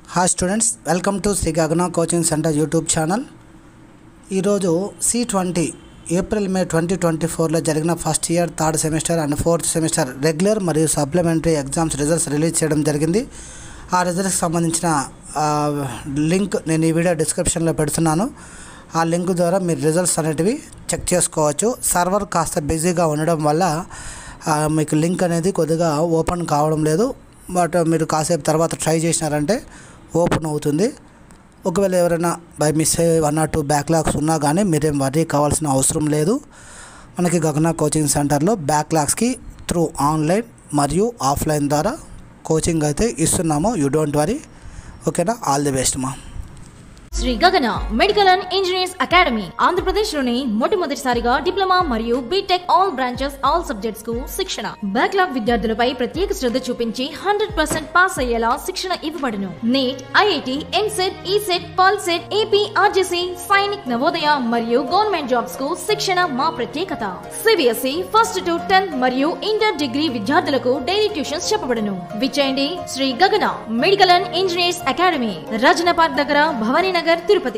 hi students welcome to Shri Gagana coaching centre YouTube channel ఈరోజు C twenty April May twenty twenty ఫోర్లో జరిగిన first year third semester and fourth semester regular మరియు supplementary exams results release చేయడం జరిగింది ఆ రిజల్ట్స్కి సంబంధించిన ఆ, లింక్ నేను ఈ వీడియో డిస్క్రిప్షన్లో పెడుతున్నాను ఆ లింక్ ద్వారా మీరు రిజల్ట్స్ అనేటివి చెక్ చేసుకోవచ్చు సర్వర్ కాస్త బిజీగా ఉండడం వల్ల ఆ, మీకు లింక్ అనేది కొద్దిగా ఓపెన్ కావడం లేదు బట్ మీరు కాసేపు తర్వాత ట్రై చేసినారంటే ఓపెన్ అవుతుంది ఒకవేళ ఎవరైనా by miss one or two backlogs ఉన్నా కానీ మీరేం వర్రీ కావాల్సిన అవసరం లేదు మనకి గగన కోచింగ్ సెంటర్లో బ్యాక్లాగ్స్కి త్రూ ఆన్లైన్ మరియు ఆఫ్లైన్ ద్వారా కోచింగ్ అయితే ఇస్తున్నాము యూ డోంట్ వరీ ఓకేనా ఆల్ ది బెస్ట్ మా Shri Gagana medical and engineers academy Andhra Pradesh లోని మొట్టమొదటిసారిగా డిప్లొమా మరియు BTech all branches all subjects కు శిక్షణ బ్యాక్లాగ్ విద్యార్థులపై ప్రత్యేక శ్రద్ధ చూపించి హండ్రెడ్ పర్సెంట్ పాస్ అయ్యేలా శిక్షణ ఇవ్వబడును NEET IIT EAMCET ECET POLYCET AP RJC Sainik Navodaya మరియు గవర్నమెంట్ జాబ్స్ కు శిక్షణ మా ప్రత్యేకత సిబిఎస్ఈ ఫస్ట్ టు టెన్త్ మరియు ఇంటర్ డిగ్రీ విద్యార్థులకు డైలీ ట్యూషన్స్ చెప్పబడును విచ్చేయండి Shri Gagana medical and engineers academy Rajana park దగ్గర భవానీ నగర్ తిరుపతి